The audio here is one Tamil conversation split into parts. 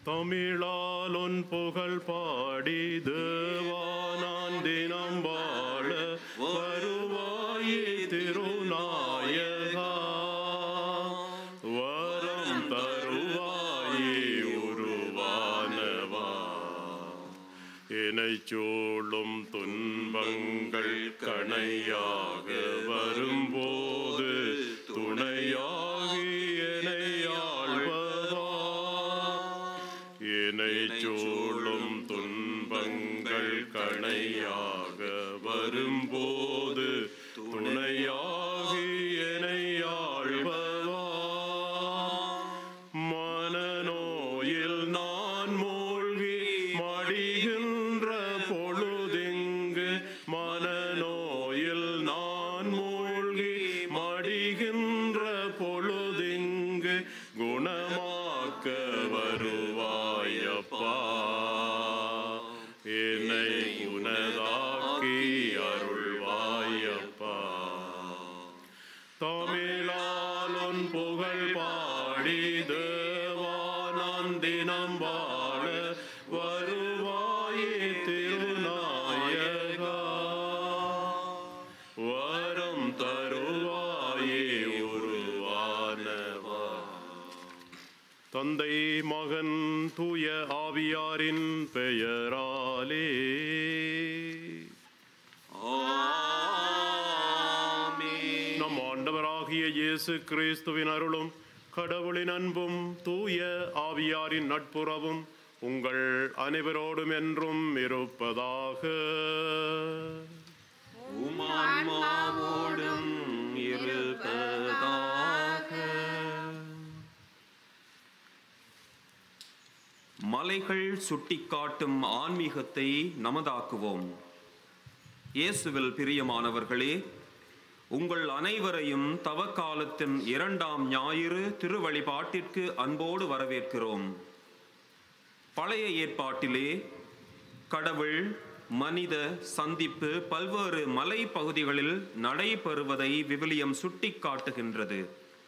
தமிழால் உன் புகழ் பாடி தேவானான் தினம் வாழ வருவாயே திருநாயகா வரம் தருவாயே உருவானவா என்னைச் சூழும் துன்பங்கள் கணையாக வரும்போது துணையாகி என்னை ஆழ்வதா என்னைச் சூழும் துன்பங்கள் கணையாக வரும்போது துணையாகி என்னை ஆழ்வதா மனநோயில் நான் மூழ்கி மடிகின்ற பொழுதெங்கு மனநோயில் நான் மூழ்கி மடிகின்ற பொழுதெங்கு குணமாக்க வருவாயப்பா என்னை உனதாக்கி அருள்வாயப்பா தமிழாலொன் புகழ் பாடி தேவானான் தினம் வாழ வருவாயே திருநாயகா வரம் தருவாயே உருவானவா தந்தை மகன் தூய ஆவியாரின் பெயராலே நம் ஆண்டவராகிய இயேசு கிறிஸ்துவின் அருளும் கடவுளின் அன்பும் தூய ஆவியாரின் நட்புறவும் உங்கள் அனைவரோடும் என்றும் இருப்பதாக உமான்மாவோடும் இருப்பதாக மலைகள் சுட்டிக்காட்டும் ஆன்மீகத்தை நமதாக்குவோம் இயேசுவில் பிரியமானவர்களே உங்கள் அனைவரையும் தவக்காலத்தின் இரண்டாம் ஞாயிறு திருவழிபாட்டிற்கு அன்போடு வரவேற்கிறோம் பழைய ஏற்பாட்டிலே கடவுள் மனித சந்திப்பு பல்வேறு மலை பகுதிகளில் நடைபெறுவதை விவிலியம் சுட்டிக்காட்டுகின்றது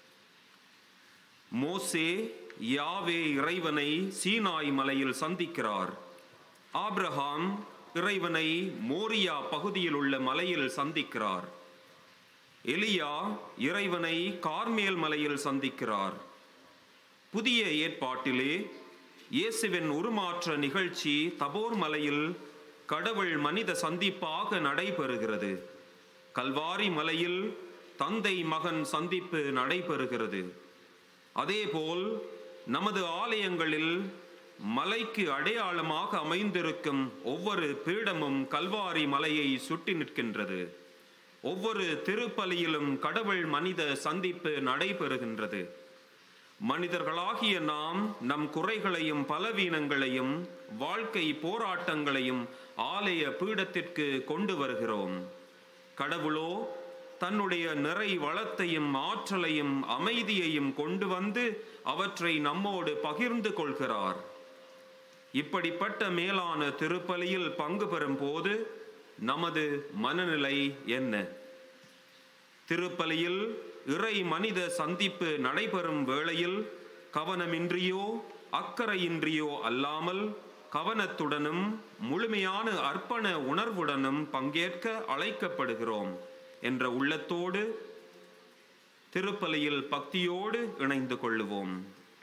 மோசே யாவே இறைவனை சீனாய் மலையில் சந்திக்கிறார் ஆபிரகாம் இறைவனை மோரியா பகுதியில் உள்ள மலையில் சந்திக்கிறார் எலியா இறைவனை கார்மேல் மலையில் சந்திக்கிறார் புதிய ஏற்பாட்டிலே இயேசுவின் உருமாற்ற நிகழ்ச்சி தபோர் மலையில் கடவுள் மனித சந்திப்பாக நடைபெறுகிறது கல்வாரி மலையில் தந்தை மகன் சந்திப்பு நடைபெறுகிறது அதேபோல் நமது ஆலயங்களில் மலைக்கு அடையாளமாக அமைந்திருக்கும் ஒவ்வொரு பீடமும் கல்வாரி மலையை சுட்டி நிற்கின்றது ஒவ்வொரு திருப்பலியிலும் கடவுள் மனித சந்திப்பு நடைபெறுகின்றது மனிதர்களாகிய நாம் நம் குறைகளையும் பலவீனங்களையும் வாழ்க்கை போராட்டங்களையும் ஆலய பீடத்திற்கு கொண்டு வருகிறோம் கடவுளோ தன்னுடைய நிறை வளத்தையும் ஆற்றலையும் அமைதியையும் கொண்டு வந்து அவற்றை நம்மோடு பகிர்ந்து கொள்கிறார் இப்படிப்பட்ட மேலான திருப்பலியில் பங்கு பெறும் போது நமது மனநிலை என்ன திருப்பலியில் இறை மனித சந்திப்பு நடைபெறும் வேளையில் கவனமின்றியோ அக்கறையின்றியோ அல்லாமல் கவனத்துடனும் முழுமையான அர்ப்பண உணர்வுடனும் பங்கேற்க அழைக்கப்படுகிறோம் என்ற உள்ளத்தோடு திருப்பலியில் பக்தியோடு இணைந்து கொள்ளுவோம்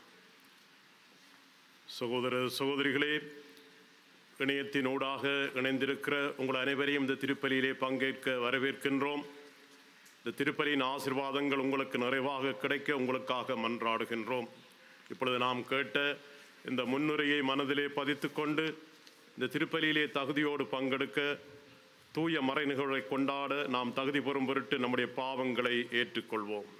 சகோதர சகோதரிகளே இணையத்தினூடாக இணைந்திருக்கிற உங்கள் அனைவரையும் இந்த திருப்பலியிலே பங்கேற்க வரவேற்கின்றோம் இந்த திருப்பலியின் ஆசிர்வாதங்கள் உங்களுக்கு நிறைவாக கிடைக்க உங்களுக்காக மன்றாடுகின்றோம் இப்பொழுது நாம் கேட்ட இந்த முன்னுரையை மனதிலே பதித்துக்கொண்டு இந்த திருப்பலியிலே தகுதியோடு பங்கெடுக்க தூய மறை நிகழ்வை கொண்டாட நாம் தகுதி பெறும் பொருட்டு நம்முடைய பாவங்களை ஏற்றுக்கொள்வோம்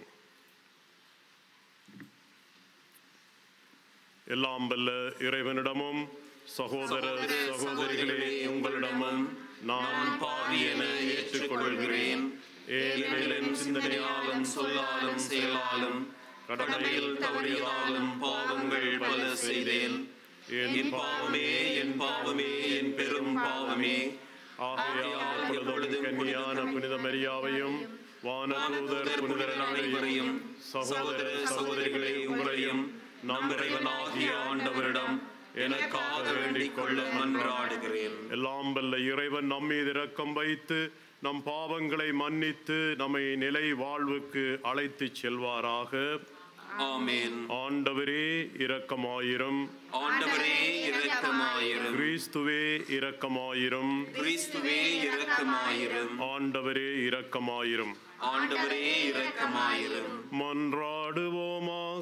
எல்லாம் வல்ல இறைவனிடமும் சகோதர சகோதரிகளே உங்களிடமும் நான் பாவி என ஏற்றுக்கொள்கிறேன் ஏனெனில் என் சிந்தனையாலும் சொல்லாலும் செயலாலும் கடமையில் தவறியதாலும் பாவங்கள் பல செய்தேன் என் பாவமே என் பாவமே என் பெரும் பாவமே ஆகையால் பொழுதும் கன்னியான புனித மரியாவையும் வானதூதர் புனிதர் அனைவரையும் சகோதர சகோதரிகளே உங்களையும் நம் இறைவனாகிய ஆண்டவரிடம் எனக்காக வேண்டிக் கொள்ள மன்றாடுகிறேன் எல்லாம் வல்ல இறைவன் நம்மீது இரக்கம் வைத்து நம் பாவங்களை மன்னித்து நம்மை நிலை வாழ்வுக்கு அழைத்துச் செல்வாராக ஆமென் ஆண்டவரே இரக்கமாயிரம் ஆண்டவரே இரக்கமாயிரும் கிறிஸ்துவே இரக்கமாயிரம் கிறிஸ்துவே இரக்கமாயிரும் ஆண்டவரே இரக்கமாயிரம் ஆண்டவரே இரக்கமாயிரும் மன்றாடுவோமாக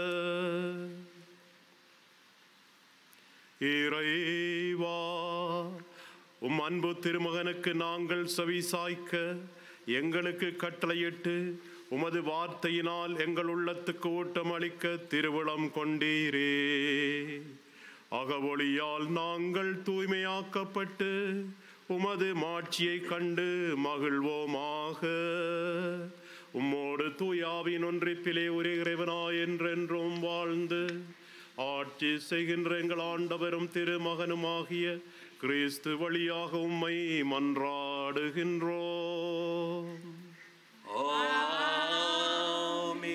இறைவா உம் அன்பு திருமகனுக்கு நாங்கள் செவி சாய்க்க எங்களுக்கு கட்டளையிட்டு உமது வார்த்தையினால் எங்கள் உள்ளத்துக்கு ஊட்டம் அளிக்க திருவிழம் கொண்டீரே அகவொளியால் நாங்கள் தூய்மையாக்கப்பட்டு உமது மாட்சியை கண்டு மகிழ்வோமாக உம்மோடு தூயாவின் ஒன்றிப்பிலே ஒரே இறைவனாய் என்றென்றும் வாழ்ந்து ஆட்சி செய்கின்ற எங்கள் ஆண்டவரும் திருமகனுமாகிய கிறிஸ்து வழியாக உம்மை மன்றாடுகின்றோம் ஆமென்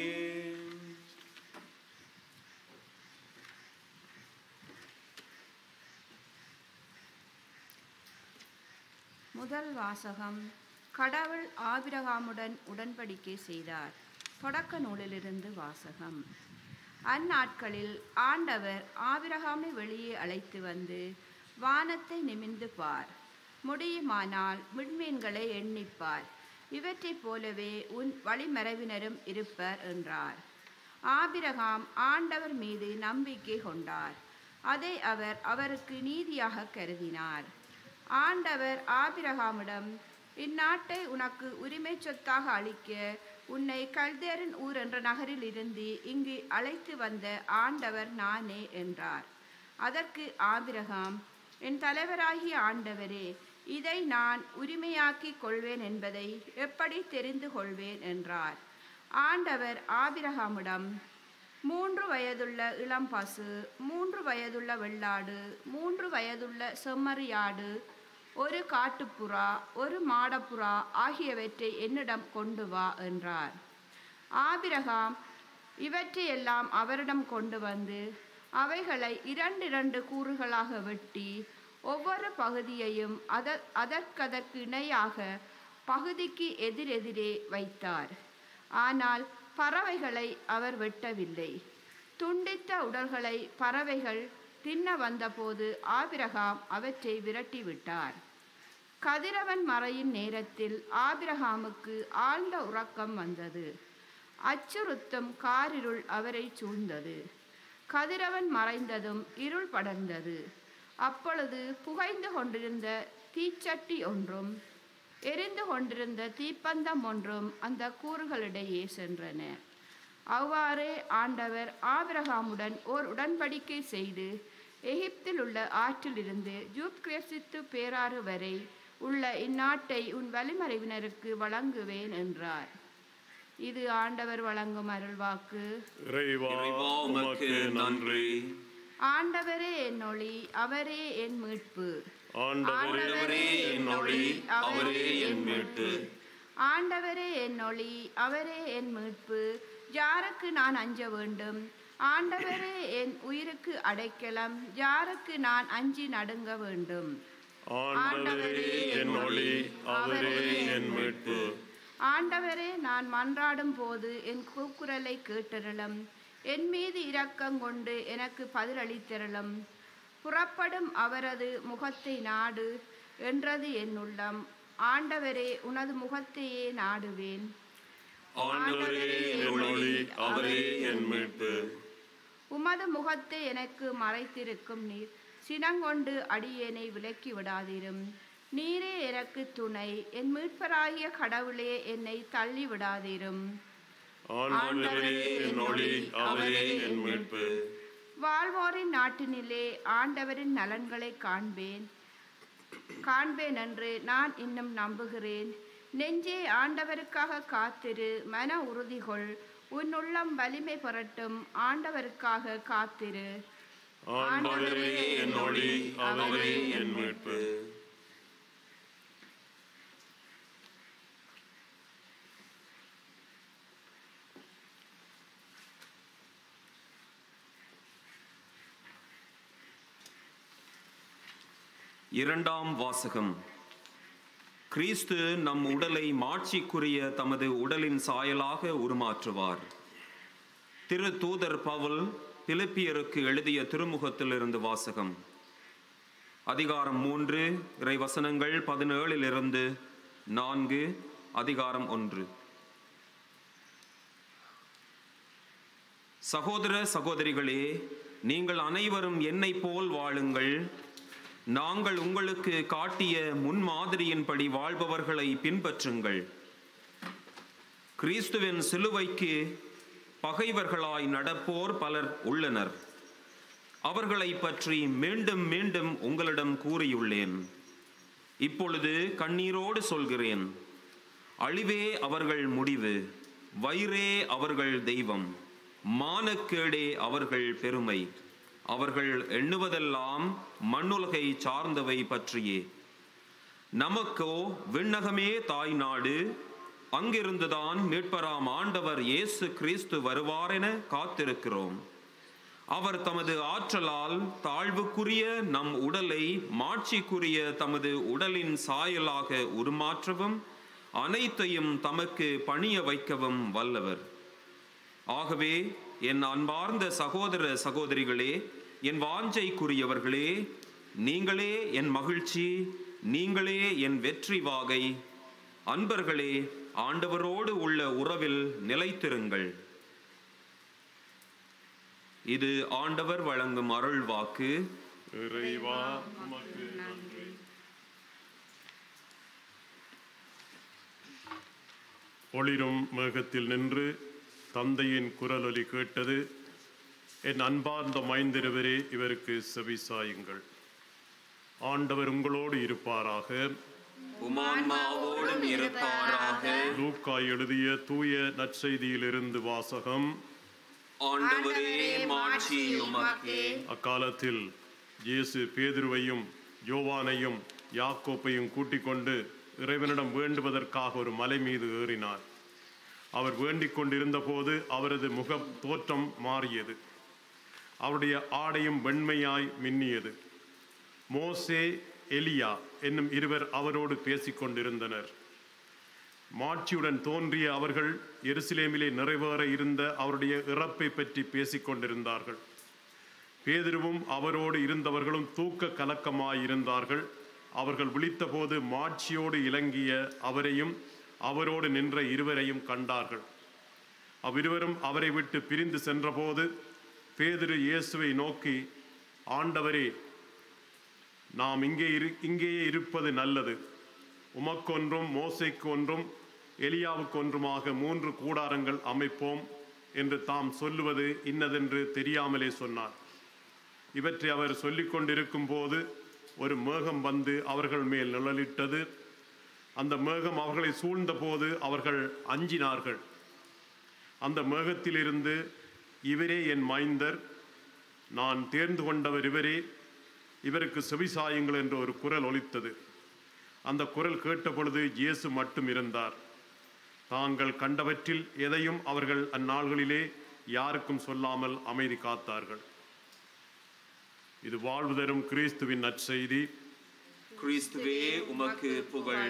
முதல் வாசகம் கடவுள் ஆபிரகாமுடன் உடன்படிக்கை செய்தார் தொடக்க நூலிலிருந்து வாசகம் அந்நாட்களில் ஆண்டவர் ஆபிரகாமை வெளியே அழைத்து வந்து வானத்தை நிமிர்ந்து பார் முடியுமானால் விண்மீன்களை எண்ணிப்பார் இவற்றைப் போலவே உன் வழிமரபினரும் இருப்பர் என்றார் ஆபிரகாம் ஆண்டவர் மீது நம்பிக்கை கொண்டார் அதை அவர் அவருக்கு நீதியாக கருதினார் ஆண்டவர் ஆபிரகாமிடம் இந்நாட்டை உனக்கு உரிமை சொத்தாக அளிக்க உன்னை கல்தேரன் ஊர் என்ற நகரில் இருந்து இங்கு அழைத்து வந்த ஆண்டவர் நானே என்றார் அதற்கு ஆபிரகாம் என் தலைவராகிய ஆண்டவரே இதை நான் உரிமையாக்கிக் கொள்வேன் என்பதை எப்படி தெரிந்து கொள்வேன் என்றார் ஆண்டவர் ஆபிரகாமிடம் மூன்று வயதுள்ள இளம் பசு மூன்று வயதுள்ள வெள்ளாடு மூன்று வயதுள்ள செம்மறியாடு ஒரு காட்டுப்புறா ஒரு மாடப்புறா ஆகியவற்றை என்னிடம் கொண்டு வா என்றார் ஆபிரகாம் இவற்றையெல்லாம் அவரிடம் கொண்டு வந்து அவைகளை இரண்டு இரண்டு கூறுகளாக வெட்டி ஒவ்வொரு பகுதியையும் அத அதற்கதற்கு இணையாக பகுதிக்கு எதிரெதிரே வைத்தார் ஆனால் பறவைகளை அவர் வெட்டவில்லை துண்டித்த உடல்களை பறவைகள் தின்ன வந்தபோது ஆபிரகாம் அவற்றை விரட்டிவிட்டார் கதிரவன் மறையின் நேரத்தில் ஆபிரகாமுக்கு ஆழ்ந்த உறக்கம் வந்தது அச்சுறுத்தும் காரிருள் அவரை சூழ்ந்தது கதிரவன் மறைந்ததும் இருள் படர்ந்தது அப்பொழுது புகைந்து கொண்டிருந்த தீச்சட்டி ஒன்றும் எரிந்து கொண்டிருந்த தீப்பந்தம் ஒன்றும் அந்த கூறுகளிடையே சென்றன அவ்வாறே ஆண்டவர் ஆபிரகாமுடன் ஓர் உடன்படிக்கை செய்து எகிப்தில் உள்ள ஆற்றிலிருந்து ஜூப்கிரேசித்து பேராறு வரை உள்ள இந்நாட்டை உன் வழிமறைவினருக்கு வழங்குவேன் என்றார் இது ஆண்டவர் வழங்கும் அருள்வாக்கு இறைவா இறைவா உமக்கு நன்றி ஆண்டவரே என் ஒளி அவரே என் மீட்பு ஆண்டவரே ஆண்டவரே என் ஒளி அவரே என் மீட்பு ஆண்டவரே என் ஒளி அவரே என் மீட்பு யாருக்கு நான் அஞ்ச வேண்டும் ஆண்டவரே என் உயிருக்கு அடைக்கலம் யாருக்கு நான் அஞ்சி நடுங்க வேண்டும் ஆண்டவரே என் ஒளி அவரே என் மீட்பு ஆண்டவரே நான் மன்றாடும் போது என் கூக்குரலை கேட்டருளும் என் மீது இரக்கம் கொண்டு எனக்கு பதிலளித்தருளும் புறப்படும் அவரது முகத்தை நாடு என்றது என் உள்ளம் ஆண்டவரே உனது முகத்தையே நாடுவேன் ஆண்டவரே என் ஒளி அவரே என் மீட்பு உமது முகத்தை எனக்கு மறைத்திருக்கும் நீர் சினங்கொண்டு அடியேனை விலக்கி விடாதிரும் நீரே எனக்கு துணை என் மீட்பராகிய கடவுளே என்னை தள்ளி விடாதிரும் ஆண்டவரே என் ஒளி அவரே என் மீட்பு வாழ்வோரின் நாட்டினிலே ஆண்டவரின் நலன்களை காண்பேன் காண்பேன் என்று நான் இன்னும் நம்புகிறேன் நெஞ்சே ஆண்டவருக்காக காத்திரு மன உறுதிகொள் உன் உள்ளம் வலிமை பெறட்டும் ஆண்டவருக்காக காத்திரு ஆண்டவரே என் ஒளி அவரே என் மீட்பு இரண்டாம் வாசகம் கிறிஸ்து நம் உடலை மாட்சிக்குரிய தமது உடலின் சாயலாக உருமாற்றுவார் திரு தூதர் பவுல் பிலிப்பியருக்கு எழுதிய திருமுகத்திலிருந்து வாசகம் அதிகாரம் மூன்று இறைவசனங்கள் பதினேழிலிருந்து நான்கு அதிகாரம் ஒன்று சகோதர சகோதரிகளே நீங்கள் அனைவரும் என்னை போல் வாழுங்கள் நாங்கள் உங்களுக்கு காட்டிய முன்மாதிரியின்படி வாழ்பவர்களை பின்பற்றுங்கள் கிறிஸ்துவின் சிலுவைக்கு பகைவர்களாய் நடப்போர் பலர் உள்ளனர் அவர்களை பற்றி மீண்டும் மீண்டும் உங்களிடம் கூறியுள்ளேன் இப்பொழுது கண்ணீரோடு சொல்கிறேன் அழிவே அவர்கள் முடிவு வயிறே அவர்கள் தெய்வம் மானக்கேடே அவர்கள் பெருமை அவர்கள் எண்ணுவதெல்லாம் மண்ணுலகை சார்ந்தவை பற்றியே நமக்கோ விண்ணகமே தாய் நாடு அங்கிருந்துதான் மீட்பராம் ஆண்டவர் இயேசு கிறிஸ்து வருவாரென காத்திருக்கிறோம் அவர் தமது ஆற்றலால் தாழ்வுக்குரிய நம் உடலை மாட்சிக்குரிய தமது உடலின் சாயலாக உருமாற்றவும் அனைத்தையும் தமக்கு பணிய வைக்கவும் வல்லவர் ஆகவே என் அன்பார்ந்த சகோதர சகோதரிகளே என் வாஞ்சைக்குரியவர்களே நீங்களே என் மகிழ்ச்சி நீங்களே என் வெற்றி வாகை அன்பர்களே ஆண்டவரோடு உள்ள உறவில் நிலைத்திருங்கள் இது ஆண்டவர் வழங்கும் அருள் வாக்கு இறைவா உமக்கு நன்றி ஒளிரும் மேகத்தில் நின்று தந்தையின் குரலொலி கேட்டது என் அன்பார்ந்த மைந்திருவரே இவருக்கு செவிசாயுங்கள் ஆண்டவர் உங்களோடு இருப்பாராக உமான்மாவோடும் இருப்பாராக லூக்கா எழுதிய தூய நற்செய்தியிலிருந்து வாசகம் ஆண்டவரே மாட்சி உமக்கே அக்காலத்தில் இயேசு பேதுருவையும் யோவானையும் யாக்கோப்பையும் கூட்டிக் கொண்டு இறைவனிடம் வேண்டுவதற்காக ஒரு மலை மீது ஏறினார் அவர் வேண்டிக் கொண்டிருந்த போது அவரது முக தோற்றம் மாறியது அவருடைய ஆடையும் வெண்மையாய் மின்னியது மோசே எலியா என்னும் இருவர் அவரோடு பேசிக் கொண்டிருந்தனர் மாட்சியுடன் தோன்றிய அவர்கள் எருசலேமிலே நிறைவேற இருந்த அவருடைய இறப்பை பற்றி பேசிக் கொண்டிருந்தார்கள் பேதுருவும் அவரோடு இருந்தவர்களும் தூக்க கலக்கமாயிருந்தார்கள் அவர்கள் விழித்தபோது மாட்சியோடு இலங்கிய அவரையும் அவரோடு நின்ற இருவரையும் கண்டார்கள் அவ்விருவரும் அவரை விட்டு பிரிந்து சென்றபோது பேதுரு இயேசுவை நோக்கி ஆண்டவரே நாம் இங்கே இரு இங்கேயே இருப்பது நல்லது உமக்கொன்றும் மோசைக்கு ஒன்றும் எலியாவுக்கு ஒன்றுமாக மூன்று கூடாரங்கள் அமைப்போம் என்று தாம் சொல்லுவது இன்னதென்று தெரியாமலே சொன்னார் இவற்றை அவர் சொல்லிக் கொண்டிருக்கும் போது ஒரு மேகம் வந்து அவர்கள் மேல் நிழலிட்டது அந்த மேகம் அவர்களை சூழ்ந்த போது அவர்கள் அஞ்சினார்கள் அந்த மேகத்திலிருந்து இவரே என் மைந்தர் நான் தேர்ந்து கொண்டவர் இவரே இவருக்கு செவிசாயுங்கள் என்று ஒரு குரல் ஒலித்தது அந்த குரல் கேட்டபொழுது இயேசு மட்டும் இருந்தார் தாங்கள் கண்டவற்றில் எதையும் அவர்கள் அந்நாள்களிலே யாருக்கும் சொல்லாமல் அமைதி காத்தார்கள் இது வாழ்வு தரும் கிறிஸ்துவின் நற்செய்தி கிறிஸ்துவே உமக்கு புகழ்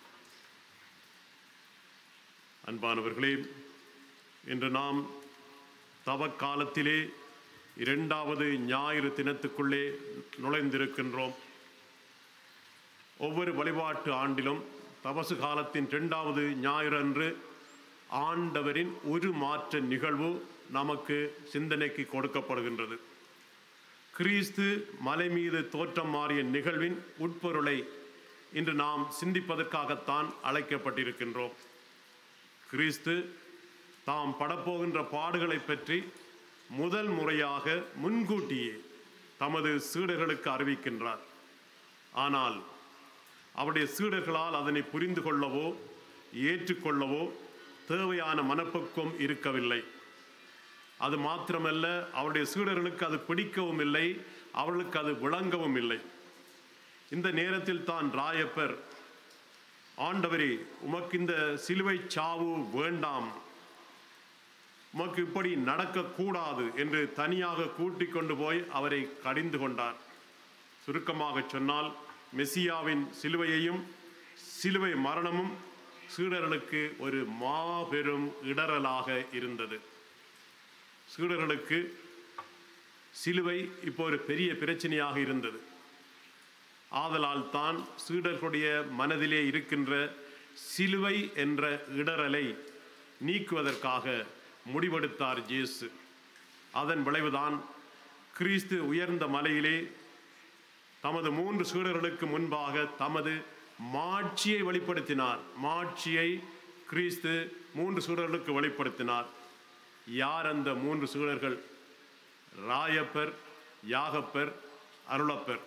அன்பானவர்களே இன்று நாம் தவக்காலத்திலே இரண்டாவது ஞாயிறு தினத்துக்குள்ளே நுழைந்திருக்கின்றோம் ஒவ்வொரு வழிபாட்டு ஆண்டிலும் தபசு காலத்தின் இரண்டாவது ஞாயிறு அன்று ஆண்டவரின் ஒரு மாற்ற நிகழ்வு நமக்கு சிந்தனைக்கு கொடுக்கப்படுகின்றது கிறிஸ்து மலை மீது தோற்றம் மாறிய நிகழ்வின் உட்பொருளை இன்று நாம் சிந்திப்பதற்காகத்தான் அழைக்கப்பட்டிருக்கின்றோம் கிறிஸ்து தாம் படப்போகின்ற பாடுகளை பற்றி முதல் முறையாக முன்கூட்டியே தமது சீடர்களுக்கு அறிவிக்கின்றார் ஆனால் அவருடைய சீடர்களால் அதனை புரிந்து கொள்ளவோ ஏற்றுக்கொள்ளவோ தேவையான மனப்பக்குவம் இருக்கவில்லை அது மாத்திரமல்ல அவருடைய சீடர்களுக்கு அது பிடிக்கவும் இல்லை அவர்களுக்கு அது விளங்கவும் இல்லை இந்த நேரத்தில் தான் ராயப்பர் ஆண்டவரே உமக்கு இந்த சிலுவை சாவு வேண்டாம் உமக்கு இப்படி நடக்கக்கூடாது என்று தனியாக கூட்டிக் கொண்டு போய் அவரை கடிந்து கொண்டார் சுருக்கமாக சொன்னால் மெசியாவின் சிலுவையையும் சிலுவை மரணமும் சீடர்களுக்கு ஒரு மாபெரும் இடரலாக இருந்தது சீடர்களுக்கு சிலுவை இப்போ ஒரு பெரிய பிரச்சனையாக இருந்தது ஆதலால் தான் சீடர்களுடைய மனதிலே இருக்கின்ற சிலுவை என்ற இடரலை நீக்குவதற்காக முடிவெடுத்தார் இயேசு அதன் விளைவுதான் கிறிஸ்து உயர்ந்த மலையிலே தமது மூன்று சீடர்களுக்கு முன்பாக தமது மாட்சியை வெளிப்படுத்தினார் மாட்சியை கிறிஸ்து மூன்று சீடர்களுக்கு வெளிப்படுத்தினார் யார் அந்த மூன்று சீடர்கள் ராயப்பர் யாகப்பர் அருளப்பர்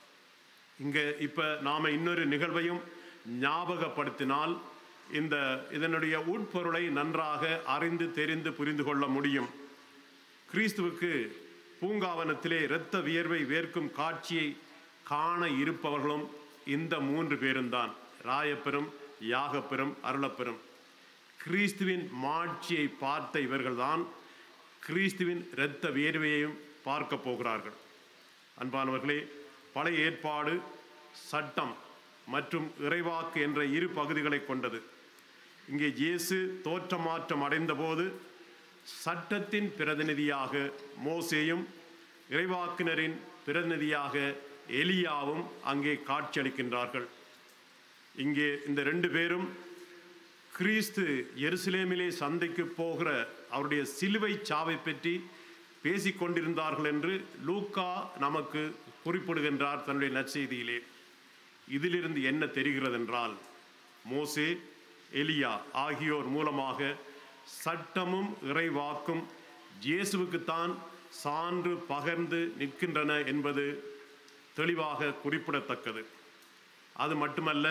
இங்க இப்ப நாம இன்னொரு நிகழ்வையும் ஞாபகப்படுத்தினால் இந்த இதனுடைய உட்பொருளை நன்றாக அறிந்து தெரிந்து புரிந்து கொள்ள முடியும் கிறிஸ்துவுக்கு பூங்காவனத்திலே இரத்த வியர்வை வேர்க்கும் காட்சியை காண இருப்பவர்களும் இந்த மூன்று பேரும் தான் ராயப்பெரும் யாகப்பெரும் அருளப்பெரும் கிறிஸ்துவின் மாட்சியை பார்த்த இவர்கள்தான் கிறிஸ்துவின் இரத்த வியர்வையையும் பார்க்க போகிறார்கள் அன்பானவர்களே பழைய ஏற்பாடு சட்டம் மற்றும் இறைவாக்கு என்ற இரு பகுதிகளை கொண்டது இங்கே இயேசு தோற்றமாற்றம் அடைந்தபோது சட்டத்தின் பிரதிநிதியாக மோசேயும் இறைவாக்கினரின் பிரதிநிதியாக எலியாவும் அங்கே காட்சியளிக்கின்றார்கள் இங்கே இந்த ரெண்டு பேரும் கிறிஸ்து எருசலேமிலே சந்தைக்கு போகிற அவருடைய சிலுவை சாவை பற்றி பேசிக் கொண்டிருந்தார்கள் என்று லூக்கா நமக்கு குறிப்பிடுகின்றார் தன்னுடைய நற்செய்தியிலே இதிலிருந்து என்ன தெரிகிறது என்றால் மோசே எலியா ஆகியோர் மூலமாக சட்டமும் இறைவாக்கும் இயேசுவுக்குத்தான் சான்று பகர்ந்து நிற்கின்றன என்பது தெளிவாக குறிப்பிடத்தக்கது அது மட்டுமல்ல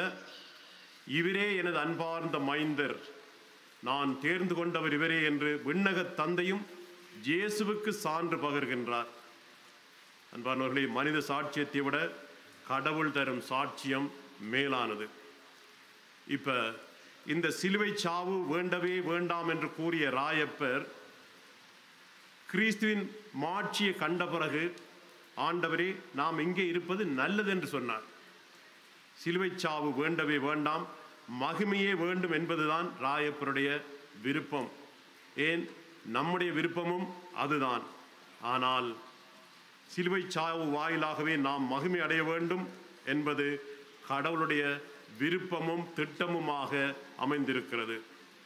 இவரே எனது அன்பார்ந்த மைந்தர் நான் தேர்ந்து கொண்டவர் இவரே என்று விண்ணகத் தந்தையும் இயேசுவுக்கு சான்று பகர்கின்றார் அன்பானவர்களே மனித சாட்சியத்தை விட கடவுள் தரும் சாட்சியம் மேலானது இப்ப இந்த சிலுவை சாவு வேண்டவே வேண்டாம் என்று கூறிய ராயப்பர் கிறிஸ்துவின் மாட்சியை கண்ட பிறகு ஆண்டவரே நாம் இங்கே இருப்பது நல்லது என்று சொன்னார் சிலுவை சாவு வேண்டவே வேண்டாம் மகிமையே வேண்டும் என்பதுதான் ராயப்பருடைய விருப்பம் ஏன் நம்முடைய விருப்பமும் அதுதான் ஆனால் சிலுவை சாவு வாயிலாகவே நாம் மகிமை அடைய வேண்டும் என்பது கடவுளுடைய விருப்பமும் திட்டமுமாக அமைந்திருக்கிறது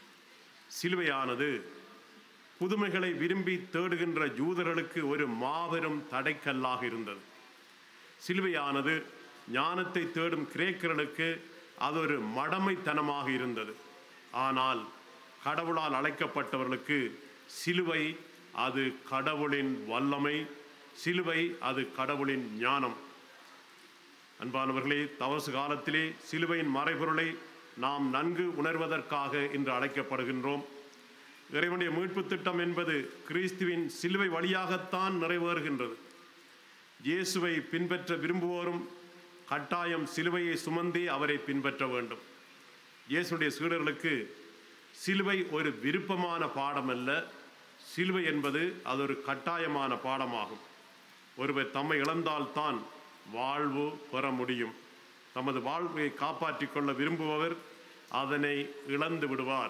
சிலுவையானது புதுமைகளை விரும்பி தேடுகின்ற யூதர்களுக்கு ஒரு மாபெரும் தடைக்கல்லாக இருந்தது சிலுவையானது ஞானத்தை தேடும் கிரேக்கர்களுக்கு அது ஒரு மடமைத்தனமாக இருந்தது ஆனால் கடவுளால் அழைக்கப்பட்டவர்களுக்கு சிலுவை அது கடவுளின் வல்லமை சிலுவை அது கடவுளின் ஞானம் அன்பானவர்களே தவசு காலத்திலே சிலுவையின் மறைபொருளை நாம் நன்கு உணர்வதற்காக இன்று அழைக்கப்படுகின்றோம் இறைவனுடைய மீட்பு திட்டம் என்பது கிறிஸ்துவின் சிலுவை வழியாகத்தான் நிறைவேறுகின்றது இயேசுவை பின்பற்ற விரும்புவோரும் கட்டாயம் சிலுவையை சுமந்தே அவரை பின்பற்ற வேண்டும் இயேசுடைய சீடர்களுக்கு சிலுவை ஒரு விருப்பமான பாடம் அல்ல சிலுவை என்பது அது ஒரு கட்டாயமான பாடமாகும் ஒருவர் தம்மை இழந்தால்தான் வாழ்வு பெற முடியும் தமது வாழ்வை காப்பாற்றிக் கொள்ள விரும்புபவர் அதனை இழந்து விடுவார்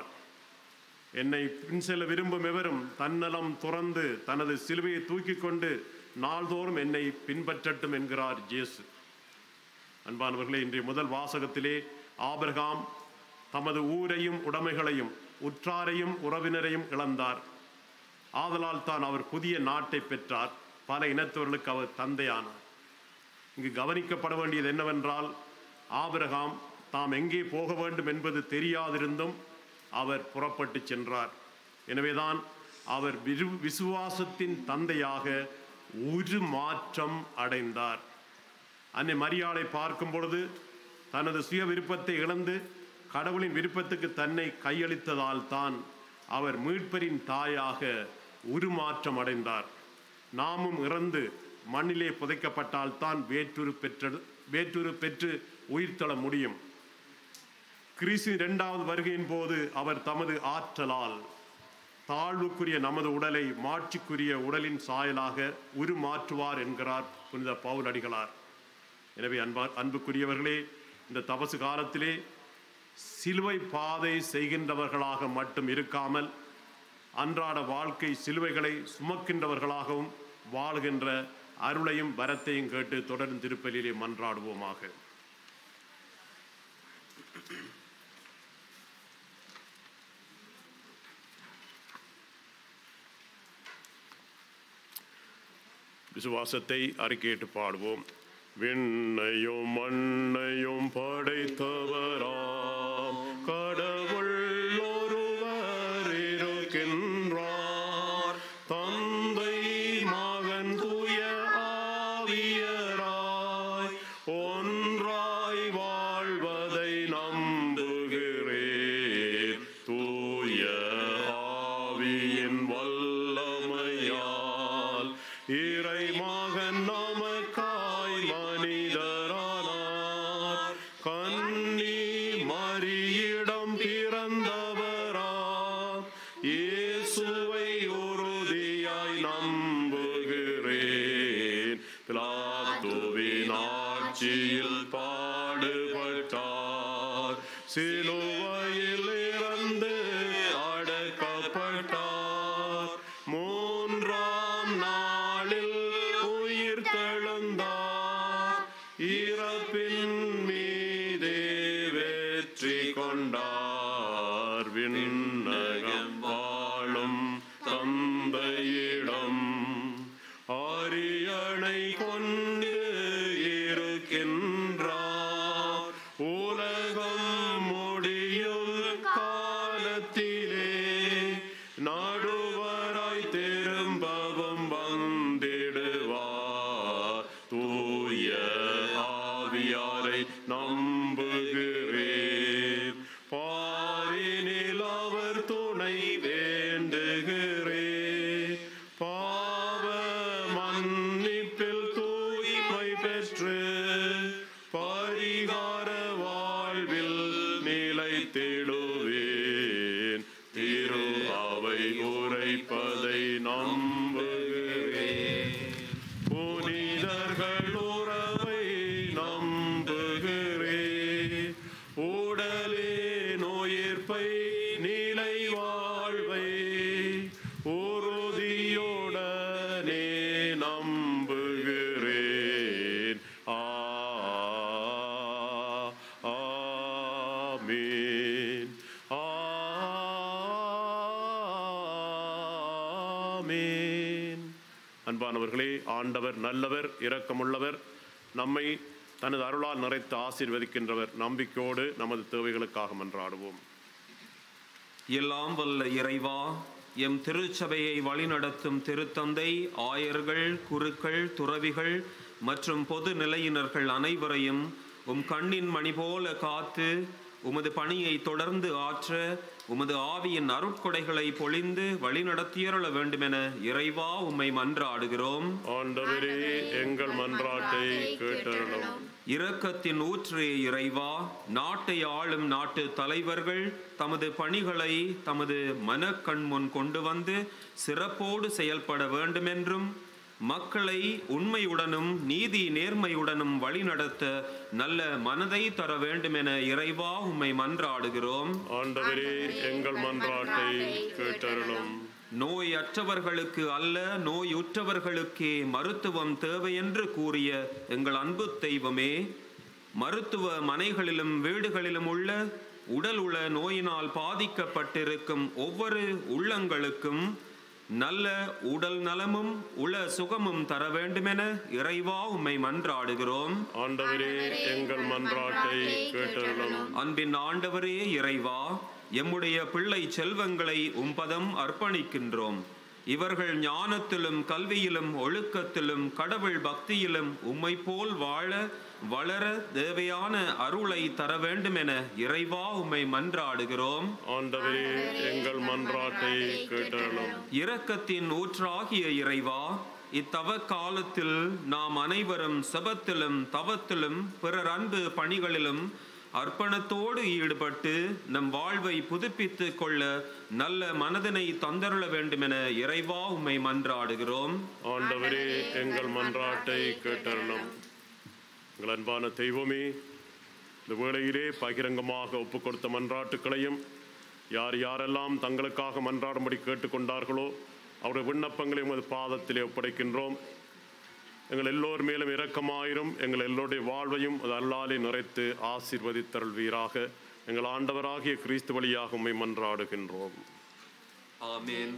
என்னை பின் செல்ல விரும்பும் எவரும் தன்னலம் துறந்து தனது சிலுவையை தூக்கி கொண்டு நாள்தோறும் என்னை பின்பற்றட்டும் என்கிறார் இயேசு அன்பானவர்களே இன்றைய முதல் வாசகத்திலே ஆபிரகாம் தமது ஊரையும் உடைமைகளையும் உற்றாரையும் உறவினரையும் இழந்தார் ஆதலால் தான் அவர் புதிய நாட்டை பெற்றார் பல இனத்தவர்களுக்கு அவர் தந்தையானார் இங்கு கவனிக்கப்பட வேண்டியது என்னவென்றால் ஆபிரகாம் தாம் எங்கே போக வேண்டும் என்பது தெரியாதிருந்தும் அவர் புறப்பட்டு சென்றார் எனவேதான் அவர் விரு- விசுவாசத்தின் தந்தையாக ஒரு மாற்றம் அடைந்தார் அன்னை மரியாளை பார்க்கும் பொழுது தனது சுய விருப்பத்தை இழந்து கடவுளின் விருப்பத்துக்கு தன்னை கையளித்ததால் தான் அவர் மீட்பரின் தாயாக உருமாற்றம் அடைந்தார் நாமும் இறந்து மண்ணிலே புதைக்கப்பட்டால் தான் வேற்றுரு பெற்ற வேற்றுரு பெற்று உயிர்த்தெழ முடியும் கிறிஸ்து இரண்டாவது வருகையின் போது அவர் தமது ஆற்றலால் தாழ்வுக்குரிய நமது உடலை மாட்சிக்குரிய உடலின் சாயலாக உருமாற்றுவார் என்கிறார் புனித பவுல் அடிகளார் எனவே அன்பா அன்புக்குரியவர்களே இந்த தபசு காலத்திலே சிலுவை பாதை செய்கின்றவர்களாக மட்டும் இருக்காமல் அன்றாட வாழ்க்கை சிலுவைகளை சுமக்கின்றவர்களாகவும் வாழ்கின்ற அருளையும் வரத்தையும் கேட்டு தொடர்ந்து திருப்பலியிலே மன்றாடுவோமாக விசுவாசத்தை அறிக்கையிட்டு பாடுவோம் விண்ணையும் மண்ணையும் படைத்தவராம் கடவுள் ஒருவர் இருக்கின்றார் தந்தை மகன் தூய ஆவியராய் ஒன்றாய் வாழ்வதை நம்புகிறேன் தூய ஆவியின் வல்லமையால் இறை மகன் நமக்காய் மனிதரானார் கன்னி மரியிடம் பிறந்தவரா இயேசுவை உறுதியாய் நம்புகிறேன் பிலாத்துவின் ஆட்சியில் பாடுபட்டார் சிலுவையில் இறந்து அடக்கப்பட்டார் மூன்றாம் நாளில் உயிர் தெழுந்தார் இறப்பின் மீதே வெற்றி கொண்டார் விண்ணகம் வாழும் தந்தையிடம் அரியணை கொண்டு இருக்கின்றார் உலகம் முடியும் காலத்திலே நடுவராய் திரும்பவும் வந்திடுவார் தூய ஆவியாரை நம்புகிறேன் பாரினில் அவர் துணை வேண்டுகிறேன் பாவ மன்னிப்பில் தூய்மை பெற்று பரிகார வாழ்வில் நிலைத்திடுவேன் திரு அவை உரைப்பதை நம்புகிறேன் புனிதர்கள் உறவை நம்புகிறேன் உடலே நோயிற்பை நிலை வாழ்வை உறுதியுடனே நம்புகிறேன் ஆ ஆமீன் ஆமீன் அன்பானவர்களே ஆண்டவர் நல்லவர் இரக்கமுள்ளவர் நம்மை தனது அருளால் நிறைத்து ஆசீர்வதிக்கின்றவர் நம்பிக்கையோடு நமது தேவைகளுக்காக மன்றாடுவோம் எல்லாம் வல்ல இறைவா எம் திருச்சபையை வழிநடத்தும் திருத்தந்தை ஆயர்கள் குருக்கள் துறவிகள் மற்றும் பொது நிலையினர்கள் அனைவரையும் உம் கண்ணின் மணி போல காத்து உமது பணியை தொடர்ந்து ஆற்ற உமது ஆவியின் அருட்கொடைகளை பொழிந்து வழிநடத்தியருள வேண்டுமென இறைவா உம்மை மன்றாடுகிறோம் ஆண்டவரே எங்கள் மன்றாட்டை கேட்டருளும் இரக்கத்தின் ஊற்றே இறைவா நாட்டை ஆளும் நாட்டு தலைவர்கள் தமது பணிகளை தமது மனக்கண் முன் கொண்டு வந்து சிறப்போடு செயல்பட வேண்டுமென்றும் மக்களை உண்மையுடனும் நீதி நேர்மையுடனும் வழிநடத்த நல்ல மனதை தர வேண்டுமென இறைவா உம்மை மன்றாடுகிறோம் ஆண்டவரே எங்கள் மன்றாட்டை கேட்டருளும் நோயற்றவர்களுக்கு அல்ல நோயுற்றவர்களுக்கே மருத்துவம் தேவையென்று கூறிய எங்கள் அன்பு தெய்வமே மருத்துவ மனைகளிலும் வீடுகளிலும் உள்ள உடல் உள நோயினால் பாதிக்கப்பட்டிருக்கும் ஒவ்வொரு உள்ளங்களுக்கும் நல்ல உடல் நலமும் உள சுகமும் தர வேண்டுமென இறைவா உம்மை மன்றாடுகிறோம் ஆண்டவரே எங்கள் மன்றாட்டை கேட்டருளும் அன்பின் ஆண்டவரே இறைவா எம்முடைய பிள்ளை செல்வங்களை உம்பதம் அர்ப்பணிக்கின்றோம் இவர்கள் ஞானத்திலும் கல்வியிலும் ஒழுக்கத்திலும் கடவுள் பக்தியிலும் உம்மை போல் வாழ வளர தேவையான அருளை தர வேண்டுமென இறைவா உம்மை மன்றாடுகிறோம் ஆண்டவரே எங்கள் மன்றாட்டை கேட்டருளும் இரக்கத்தின் ஊற்றாகிய இறைவா இத்தவ காலத்தில் நாம் அனைவரும் செபத்திலும் தவத்திலும் பிறர் அன்பு பணிகளிலும் அர்ப்பணத்தோடு ஈடுபட்டு நம் வாழ்வை புதுப்பித்துக் கொள்ள நல்ல மனதினை தந்தருள வேண்டுமென இறைவா உம்மை மன்றாடுகிறோம் ஆண்டவரே எங்கள் மன்றாட்டை கேட்டருளும் எங்கள் அன்பான தெய்வமே இந்த வேளையிலே பகிரங்கமாக ஒப்புக் கொடுத்த மன்றாட்டுக்களையும் யார் யாரெல்லாம் தங்களுக்காக மன்றாடும்படி கேட்டுக்கொண்டார்களோ அவருடைய விண்ணப்பங்களை உமது பாதத்திலே ஒப்படைக்கின்றோம் எங்கள் எல்லோர் மேலும் இரக்கமாயிரும் எங்கள் எல்லோருடைய வாழ்வையும் அது அல்லாலே நிறைத்து ஆசீர்வதித்தருள்வீராக எங்கள் ஆண்டவராகிய கிறிஸ்து வழியாக உம்மை மன்றாடுகின்றோம் ஆமென்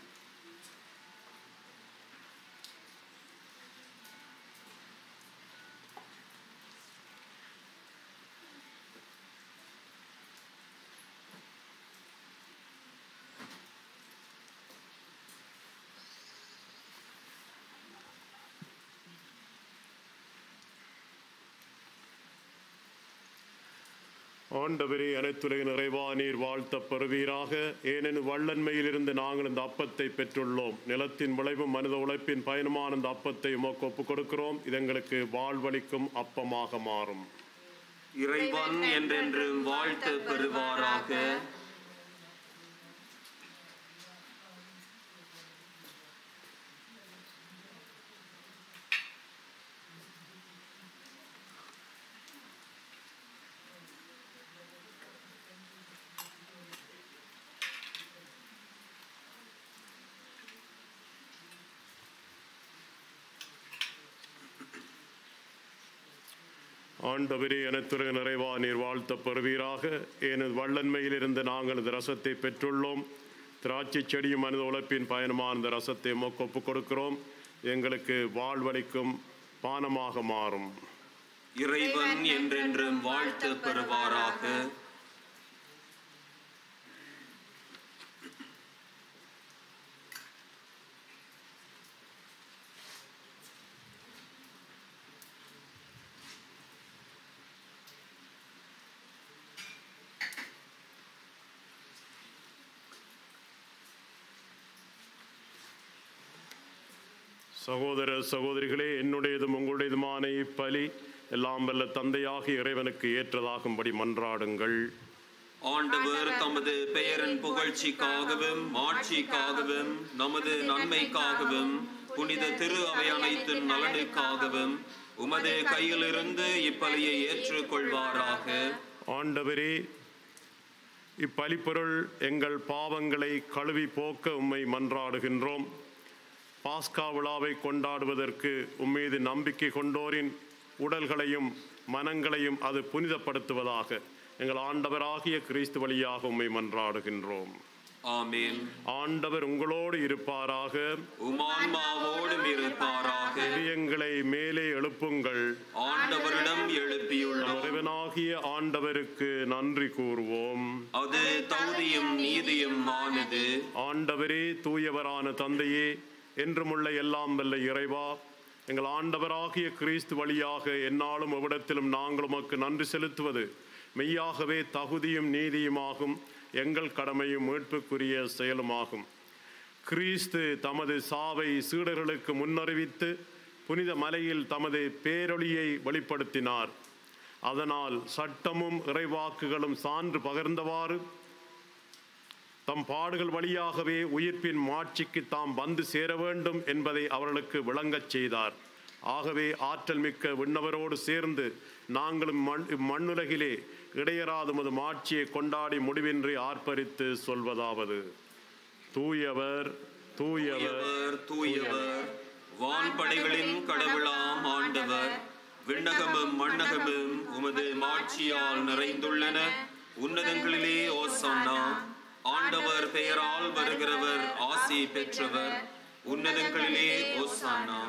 ஆண்டவரே அனைத்துலக நிறைவா நீர் வாழ்த்தப் பெறுவீராக ஏனெனில் வள்ளன்மையிலிருந்து நாங்கள் இந்த அப்பத்தை பெற்றுள்ளோம் நிலத்தின் விளைவும் மனித உழைப்பின் பயனுமான இந்த அப்பத்தை உமக்கு ஒப்புக் கொடுக்கிறோம் இது எங்களுக்கு வாழ்வளிக்கும் அப்பமாக மாறும் இறைவன் என்றென்றும் வாழ்த்து பெறுவாராக ஆண்டவரே அனைத்துலக நிறைவா நீர் வாழ்த்தப் பெறுவீராக ஏனெனில் வள்ளன்மையிலிருந்து நாங்கள் இந்த ரசத்தை பெற்றுள்ளோம் திராட்சை செடியும் மனித உழைப்பின் பயணமான இந்த ரசத்தை உமக்கு ஒப்புக் கொடுக்கிறோம் எங்களுக்கு வாழ்வளிக்கும் பானமாக மாறும் இறைவன் என்றென்றும் வாழ்த்து பெறுவாராக சகோதர சகோதரிகளே என்னுடையதும் உங்களுடையதுமான இப்பலி எல்லாம் வல்ல தந்தையாக இறைவனுக்கு ஏற்றதாகும்படி மன்றாடுங்கள் ஆண்டவர் தமது பெயரின் புகழ்ச்சிக்காகவும் மாட்சிக்காகவும் நமது நன்மைக்காகவும் புனித திரு அவை அனைத்தின் நலனுக்காகவும் உமது கையிலிருந்து இப்பலியை ஏற்றுக்கொள்வாராக ஆண்டவரே இப்பலிப்பொருள் எங்கள் பாவங்களை கழுவி போக்க உம்மை மன்றாடுகின்றோம் பாஸ்கா விழாவை கொண்டாடுவதற்கு உம்மீது நம்பிக்கை கொண்டோரின் உடல்களையும் மனங்களையும் அது புனிதப்படுத்துவதாக எங்கள் ஆண்டவராகிய கிறிஸ்து வழியாக உம்மை மன்றாடுகின்றோம் ஆமென் ஆண்டவர் உங்களோடு இருப்பாராக உமான்மாவோடும் இருப்பாராக இதயங்களை மேலே எழுப்புங்கள் ஆண்டவரிடம் எழுப்பியுள்ளோம் இறைவனாகிய ஆண்டவருக்கு நன்றி கூறுவோம் அது தகுதியும் நீதியும் ஆனது ஆண்டவரே தூயவரான தந்தையே என்றுமுள்ள எல்லாம் வல்ல இறைவா எங்கள் ஆண்டவராகிய கிறிஸ்து வழியாக எந்நாளும் எவ்விடத்திலும் நாங்கள் உமக்கு நன்றி செலுத்துவது மெய்யாகவே தகுதியும் நீதியுமாகும் எங்கள் கடமையும் மீட்புக்குரிய செயலுமாகும் கிறிஸ்து தமது சாவை சீடர்களுக்கு முன்னறிவித்து புனித மலையில் தமது பேரொளியை வெளிப்படுத்தினார் அதனால் சட்டமும் இறைவாக்குகளும் சான்று பகர்ந்தவாறு தம் பாடுகள் வழியாகவே உயிர்ப்பின் மாட்சிக்கு தாம் வந்து சேர வேண்டும் என்பதை அவர்களுக்கு விளங்கச் செய்தார் ஆகவே ஆற்றல் மிக்க விண்ணவரோடு சேர்ந்து நாங்களும் மண் இம்மண்ணுலகிலே இடையராதுமது மாட்சியை கொண்டாடி முடிவின்றி ஆர்ப்பரித்து சொல்வதாவது தூயவர் தூயவர் தூயவர் தூயவர் வான்படைகளின் கடவுளாம் ஆண்டவர் விண்ணகமும் மண்ணகமும் உமது மாட்சியால் நிறைந்துள்ளன உன்னதங்களிலே ஓசன்னா ஆண்டவர் பெயரால் வருகிறவர் ஆசி பெற்றவர் உன்னதங்களிலே ஓசானா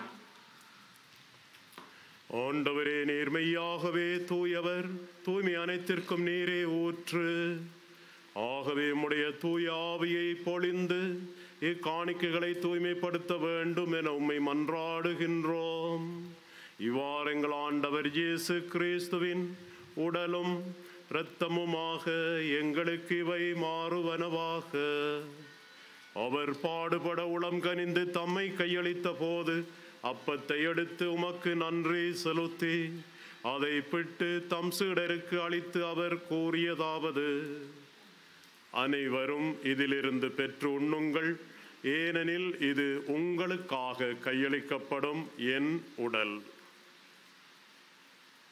ஆண்டவரே நேர்மையாகவே தூயவர் தூய்மை அனைத்திற்கும் நீரே ஊற்று ஆகவே உம்முடைய தூய ஆவியை பொழிந்து இக்காணிக்கைகளை தூய்மைப்படுத்த வேண்டும் என உம்மை மன்றாடுகின்றோம் இவ்வாறு எங்கள் ஆண்டவர் இயேசு கிறிஸ்துவின் உடலும் இரத்தமுமாக எங்களுக்கு இவை மாறுவனவாக அவர் பாடுபட உளம் கனிந்து தம்மை கையளித்த போது அப்பத்தை எடுத்து உமக்கு நன்றி செலுத்தி அதை பிட்டு தம் சீடருக்கு அளித்து அவர் கூறியதாவது அனைவரும் இதிலிருந்து பெற்று உண்ணுங்கள் ஏனெனில் இது உங்களுக்காக கையளிக்கப்படும் என் உடல்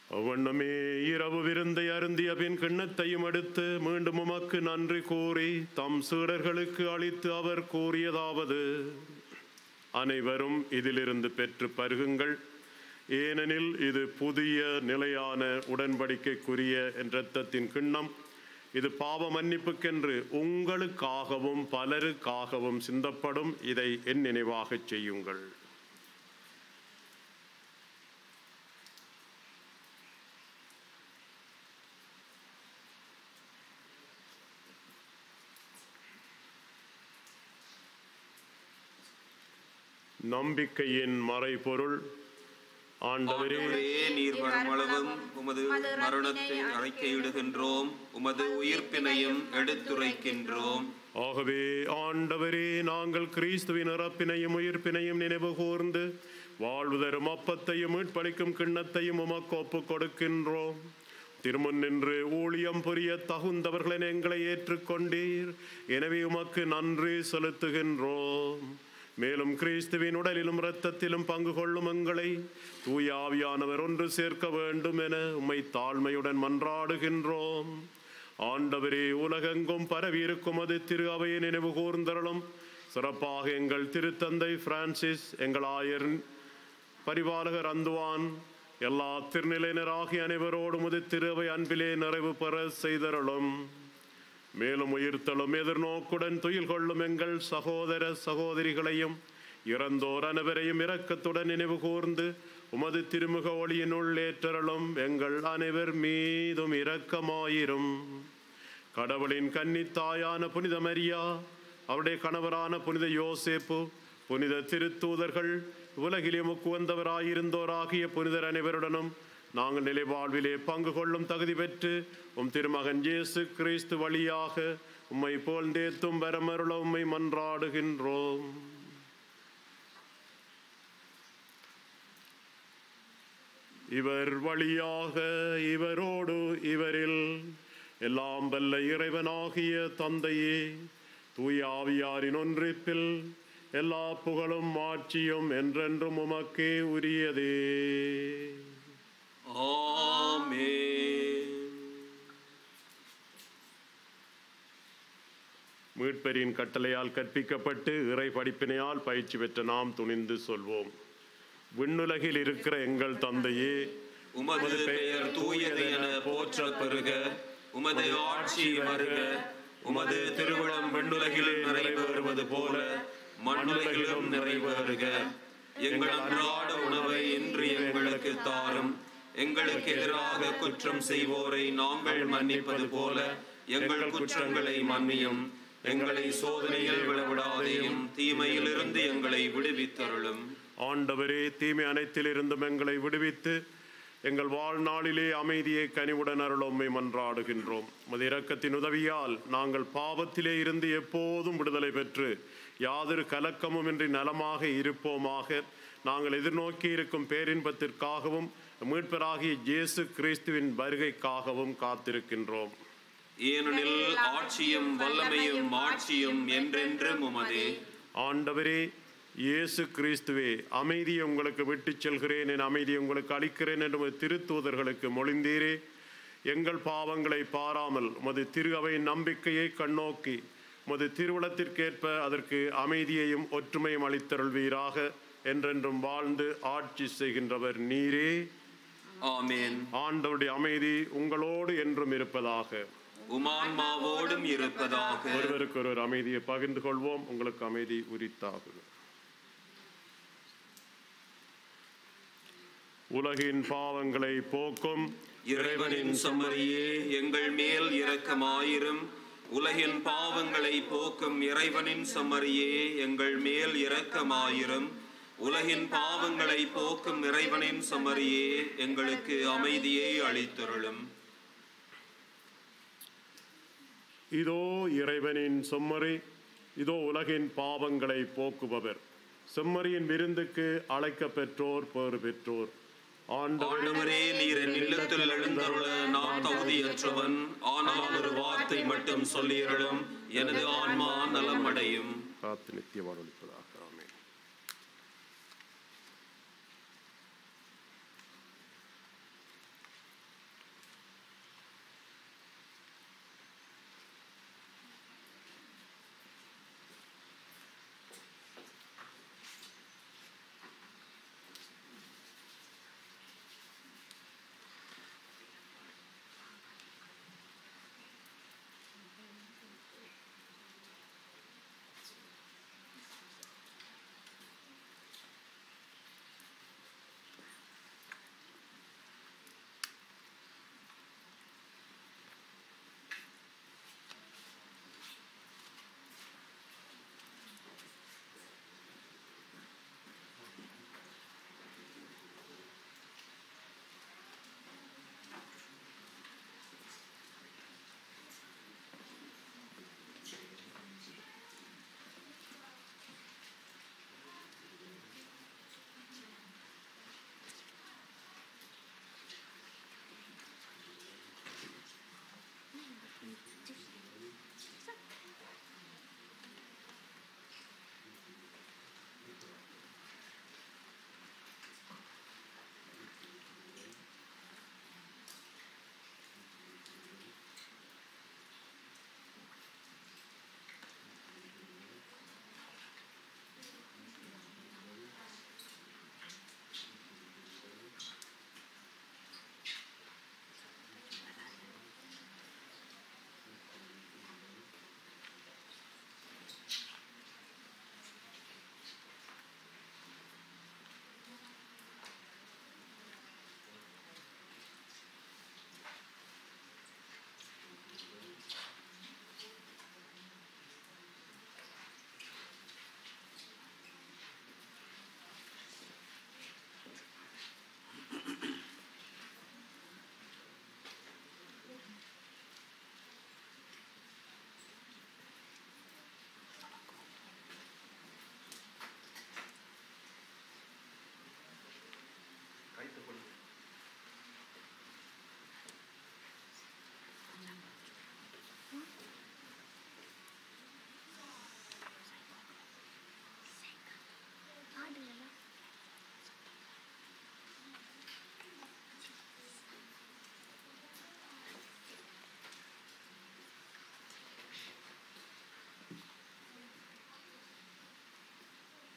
அவ்வண்ணமே இரவு விருந்தை அருந்திய பின் கிண்ணத்தையும் எடுத்து மீண்டும் உமக்கு நன்றி கூறி தம் சீடர்களுக்கு அளித்து அவர் கூறியதாவது அனைவரும் இதிலிருந்து பெற்று பருகுங்கள் ஏனெனில் இது புதிய நிலையான உடன்படிக்கைக்குரிய என் இரத்தத்தின் கிண்ணம் இது பாவ மன்னிப்புக்கென்று உங்களுக்காகவும் பலருக்காகவும் சிந்தப்படும் இதை என் நினைவாகச் செய்யுங்கள் நம்பிக்கையின் மறைபொருள் ஆண்டவரே ஆண்டவரே நீர் வருமளவும் உமது மரணத்தை அறிக்கையிடுகின்றோம் உமது உயிர்ப்பினையும் எடுத்துரைக்கின்றோம் ஆகவே ஆண்டவரே நாங்கள் கிறிஸ்துவின் இறப்பினையும் உயிர்ப்பினையும் நினைவு கூர்ந்து வாழ்வு தரும் அப்பத்தையும் மீட்பளிக்கும் கிண்ணத்தையும் உமக்கு ஒப்புக் கொடுக்கின்றோம் திருமுன் நின்று ஊழியம் புரிய தகுந்தவர்களை எங்களை ஏற்றுக்கொண்டீர் எனவே உமக்கு நன்றி செலுத்துகின்றோம் மேலும் கிறிஸ்துவின் உடலிலும் இரத்தத்திலும் பங்கு கொள்ளும் எங்களை தூய ஆவியானவர் ஒன்று சேர்க்க வேண்டும் என உம்மை தாழ்மையுடன் மன்றாடுகின்றோம் ஆண்டவரே உலகெங்கும் பரவி இருக்கும் அது திரு அவையை நினைவு கூர்ந்தருளும் சிறப்பாக எங்கள் திருத்தந்தை பிரான்சிஸ் எங்கள் ஆயர் பரிபாலகர் அந்துவான் எல்லா திருநிலையினராகிய அனைவரோடும் உது திருவை அன்பிலே நிறைவு பெற செய்தருளும் மேலும் உயிர்த்தலும் எதிர்நோக்குடன் துயில் கொள்ளும் எங்கள் சகோதர சகோதரிகளையும் இறந்தோர் அனைவரையும் இரக்கத்துடன் நினைவு கூர்ந்து உமது திருமுக ஒளியினுள் ஏற்றருளும் எங்கள் அனைவர் மீதும் இரக்கமாயிரும் கடவுளின் கன்னித்தாயான புனித மரியா அவருடைய கணவரான புனித யோசேப்பு புனித திருத்தூதர்கள் உலகிலே முக்குவந்தவராயிருந்தோராகிய புனிதர் அனைவருடனும் நாங்கள் நிலை வாழ்விலே பங்கு கொள்ளும் தகுதி பெற்று உம் திருமகன் இயேசு கிறிஸ்து வழியாக உம்மை போல்ந்தேத்தும் வரமருள உம்மை மன்றாடுகின்றோம் இவர் வழியாக இவரோடு இவரில் எல்லாம் வல்ல இறைவனாகிய தந்தையே தூய ஆவியாரின் ஒன்றிப்பில் எல்லா புகழும் ஆட்சியும் என்றென்றும் உமக்கே உரியதே ஆமென் மீட்பரின் கட்டளையால் கற்பிக்கப்பட்டு இறை படிப்பினையால் பயிற்சி பெற்ற நாம் துணிந்து சொல்வோம் விண்ணுலகில் இருக்கிற எங்கள் தந்தையே உமது பெயர் தூயது என போற்றப் பெறுக உமது ஆட்சி வருக உமது திருவிழம் விண்ணுலகில் நிறைவேறுவது போல மண்ணுலகிலும் நிறைவேறுக எங்கள் அன்றாட உணவை இன்று எங்களுக்கு தாரும் எங்களுக்கு எதிராக குற்றம் செய்வோரை நாங்கள் மன்னிப்பது போல எங்கள் குற்றங்களை மன்னியும் எங்களை சோதனையில் விழவிடாதேயும் தீமையிலிருந்து எங்களை விடுவித்தருளும் ஆண்டவரே தீமை அனைத்திலிருந்தும் எங்களை விடுவித்து எங்கள் வாழ்நாளிலே அமைதியை கனிவுடன் அருளொம்மை மன்றாடுகின்றோம் உமது இரக்கத்தின் உதவியால் நாங்கள் பாவத்திலே இருந்து எப்போதும் விடுதலை பெற்று யாதொரு கலக்கமுமின்றி நலமாக இருப்போமாக நாங்கள் எதிர்நோக்கி இருக்கும் பேரின்பத்திற்காகவும் மீட்பராகிய இயேசு கிறிஸ்துவின் வருகைக்காகவும் காத்திருக்கின்றோம் ஏனெனில் ஆட்சியும் வல்லமையும் ஆட்சியும் என்றென்றும் உமதே ஆண்டவரே இயேசு கிறிஸ்துவே அமைதியை உங்களுக்கு விட்டுச் செல்கிறேன் என் அமைதியை உங்களுக்கு அளிக்கிறேன் என்று உமது திருத்தூதர்களுக்கு மொழிந்தீரே எங்கள் பாவங்களை பாராமல் உமது திரு அவையின் நம்பிக்கையை கண்ணோக்கி உமது திருவுளத்திற்கேற்ப அதற்கு அமைதியையும் ஒற்றுமையும் அளித்தருள்வீராக என்றென்றும் வாழ்ந்து ஆட்சி செய்கின்றவர் நீரே ஆமென் ஆண்டவருடைய அமைதி உங்களோடு என்றும் இருப்பதாக உமான்மாவோடும் இருப்பதாக ஒருவருக்கு ஒருவர் அமைதியை பகிர்ந்து கொள்வோம் உங்களுக்கு அமைதி உரித்தாகுக உலகின் பாவங்களை போக்கும் இறைவனின் செம்மறியே எங்கள் மேல் இரக்கமாயிரும் உலகின் பாவங்களை போக்கும் இறைவனின் செம்மறியே எங்கள் மேல் இரக்கமாயிரும் உலகின் பாவங்களை போக்கும் இறைவனின் செம்மறியே எங்களுக்கு அமைதியை அளித்தருளும் இதோ இறைவனின் செம்மறி இதோ உலகின் பாவங்களை போக்குபவர் செம்மறியின் விருந்துக்கு அழைக்க பெற்றோர் பேறு பெற்றோர் ஆண்டவர் ஆண்டவரே நீர் என் இல்லத்தில் எழுந்தருள நான் தகுதியற்றவன் ஆனால் ஒரு வார்த்தை மட்டும் சொல்லியருளும் எனது ஆன்மா நலமடையும் காத்து நித்திய வாழ்வளிப்பதாக ஆமென்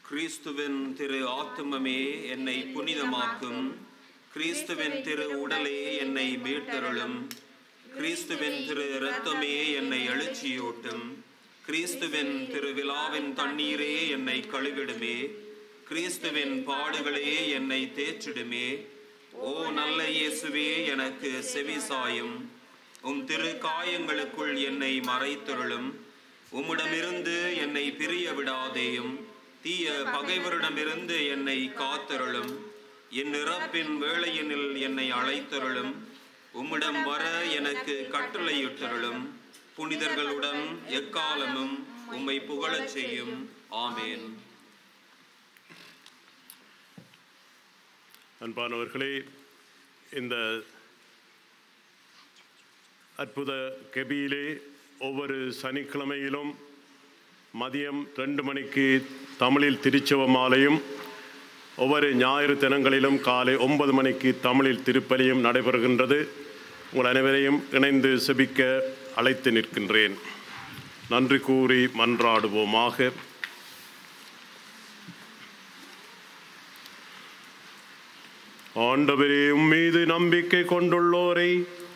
கிறிஸ்துவின் திரு ஆத்துமமே என்னை புனிதமாக்கும் கிறிஸ்துவின் திரு உடலே என்னை மீட்டருளும் கிறிஸ்துவின் திரு இரத்தமே என்னை எழுச்சியூட்டும் கிறிஸ்துவின் திரு விழாவின் தண்ணீரே என்னை கழுவிடுமே கிறிஸ்துவின் பாடுகளே என்னை தேற்றிடுமே ஓ நல்ல இயேசுவே எனக்கு செவிசாயும் உம் திரு காயங்களுக்குள் என்னை மறைத்தருளும் உம்மிடமிருந்து என்னை பிரிய விடாதேயும் தீய பகைவரிடமிருந்து என்னை காத்தருளும் என் இறப்பின் வேளையினில் என்னை அழைத்தருளும் உம்மிடம் வர எனக்கு கட்டளையிட்டருளும் புனிதர்களுடன் எக்காலமும் உம்மை புகழச் செய்யும் ஆமேன் அன்பானவர்களே இந்த அற்புத கெபியிலே ஒவ்வொரு சனிக்கிழமையிலும் மதியம் ரெண்டு மணிக்கு தமிழில் திருச்செவ மாலையும் ஒவ்வொரு ஞாயிறு தினங்களிலும் காலை ஒன்பது மணிக்கு தமிழில் திருப்பலியும் நடைபெறுகின்றது உங்கள் அனைவரையும் இணைந்து செபிக்க அழைத்து நிற்கின்றேன் நன்றி கூறி மன்றாடுவோமாக ஆண்டவரே உம் மீது நம்பிக்கை கொண்டுள்ளோரை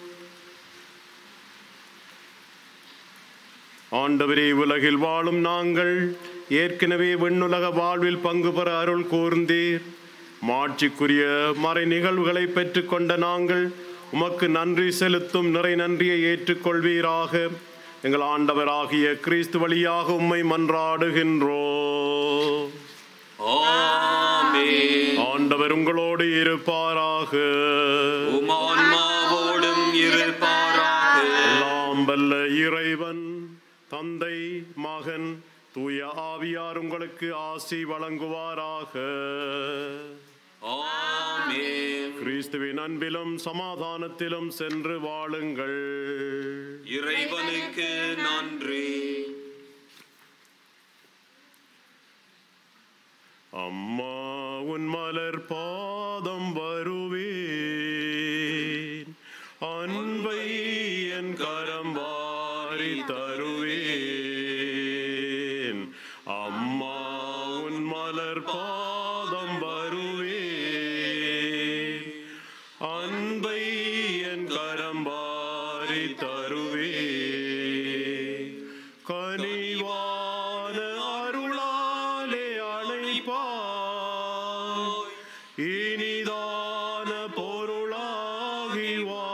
ஆண்டவரே உலகில் வாழும் நாங்கள் ஏற்கனவே விண்ணுலக வாழ்வில் பங்கு பெற அருள் கூர்ந்தீர் மாட்சிக்குரிய மறை நிகழ்வுகளை பெற்றுக்கொண்ட நாங்கள் உமக்கு நன்றி செலுத்தும் நிறை நன்றியை ஏற்றுக்கொள்வீராக எங்கள் ஆண்டவராகிய கிறிஸ்து வழியாக உம்மை மன்றாடுகின்றோம் ஆமென் ஆண்டவர் உங்களோடு இருப்பாராக உமான்மாவோடும் இருப்பாராக எல்லாம் வல்ல இறைவன் தந்தை மகன் தூய ஆவியார் உங்களுக்கு ஆசி வழங்குவாராக ஆமென் கிறிஸ்துவின் அன்பிலும் சமாதானத்திலும் சென்று வாழுங்கள் இறைவனுக்கு நன்றி அம்மா உன் மலர் பாதம் வருவேன் அன்பை என் கரம் வாரி தருவேன் அம்மா உன் மலர் பாதம் வருவேன் அன்பை என் கரம் வாரி தருவேன் கனிவான அருளாலே அழைப்பாய் இனிதான பொருளாகி வா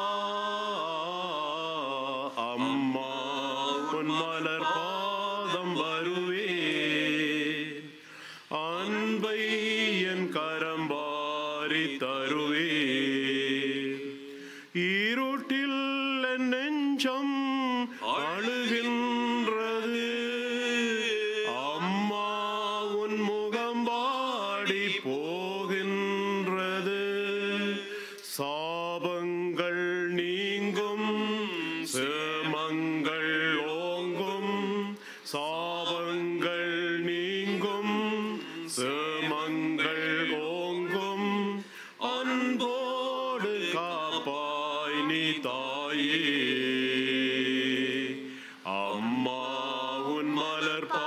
அம்மா உன் மலர் பாதம் வருவேன் அன்பை என் கரம் வாரி தருவேன் ஈரோட்டில் என் நெஞ்சம் அழுகின்றது அம்மா உன் முகம் வாடி போகின்றது சாபங்கள் நீங்கும் சேமங்கள் ஓங்கும் சாபங்கள் நீங்கும் சேமங்கள் ஓங்கும் அன்போடு காப்பாய் நீ தாயே அம்மா உன் மலர்